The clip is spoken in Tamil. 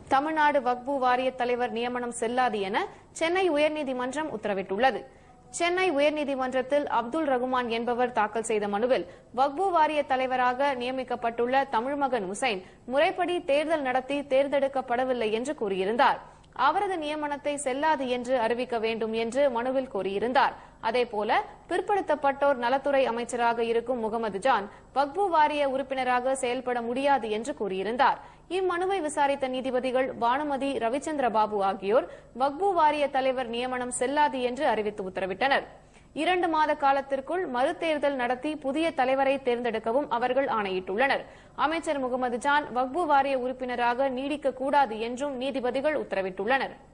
தமிழ்நாடு வக்பு வாரிய தலைவர் நியமனம் செல்லாது என சென்னை உயர்நீதிமன்றம் உத்தரவிட்டுள்ளது சென்னை உயர்நீதிமன்றத்தில் அப்துல் ரகுமான் என்பவர் தாக்கல் செய்த மனுவில் வக்பு வாரிய தலைவராக நியமிக்கப்பட்டுள்ள தமிழ்மகன் உசைன் முறைப்படி தேர்தல் நடத்தி தேர்ந்தெடுக்கப்படவில்லை என்று கூறியிருந்தார் அவரது நியமனத்தை செல்லாது என்று அறிவிக்க வேண்டும் என்று மனுவில் கோரியிருந்தார் அதேபோல பிற்படுத்தப்பட்டோர் நலத்துறை அமைச்சராக இருக்கும் முகமது ஜான் வக்பு வாரிய உறுப்பினராக செயல்பட முடியாது என்று கூறியிருந்தார் இம்மனுவை விசாரித்த நீதிபதிகள் பானுமதி ரவிச்சந்திர பாபு ஆகியோர் வக்பு வாரிய தலைவர் நியமனம் செல்லாது என்று அறிவித்து உத்தரவிட்டனர் இரண்டு மாத காலத்திற்குள் மறுதேர்தல் நடத்தி புதிய தலைவரை தேர்ந்தெடுக்கவும் அவர்கள் ஆணையிட்டுள்ளனர் அமைச்சர் முகமது ஜான் வக்பு வாரிய உறுப்பினராக நீடிக்கக்கூடாது என்றும் நீதிபதிகள் உத்தரவிட்டுள்ளனர்